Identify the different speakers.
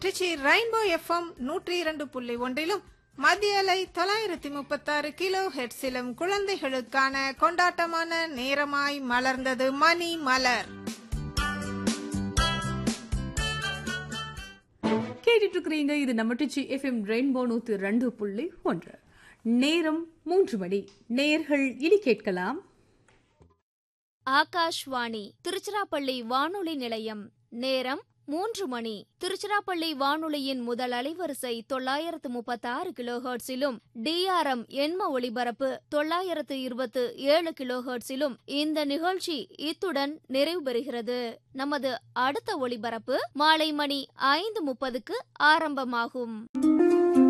Speaker 1: Trichy rainbow FM நூற்றி இரண்டு புள்ளி ஒன்றிலும் மத்திய அலை தொள்ளாயிரத்தி முப்பத்தாறு கிலோ ஹெட்ஸிலும் குழந்தைகளுக்கான கொண்டாட்டமான நேரமாய் மலர்ந்தது மணி மலர்
Speaker 2: கேட்டுட்டு இருக்கிறீங்க இது நம்ம டிச்சி எஃப்எம் ரெயின்போ நூத்தி ரெண்டு புள்ளி ஒன்று நேரம் மூன்று மணி நேர்கள் இனி கேட்கலாம்
Speaker 3: ஆகாஷ்வாணி திருச்சிராப்பள்ளி வானொலி நிலையம் நேரம் மூன்று மணி திருச்சிராப்பள்ளி வானொலியின் முதல் அலைவரிசை தொள்ளாயிரத்து முப்பத்தாறு கிலோஹெர்ட்ஸிலும் டிஆர்எம் எண்ம ஒளிபரப்பு தொள்ளாயிரத்து இருபத்து ஏழு கிலோஹெர்ட்ஸிலும் இந்த நிகழ்ச்சி இத்துடன் நிறைவு பெறுகிறது நமது அடுத்த ஒளிபரப்பு மாலை மணி ஐந்து முப்பதுக்கு ஆரம்பமாகும்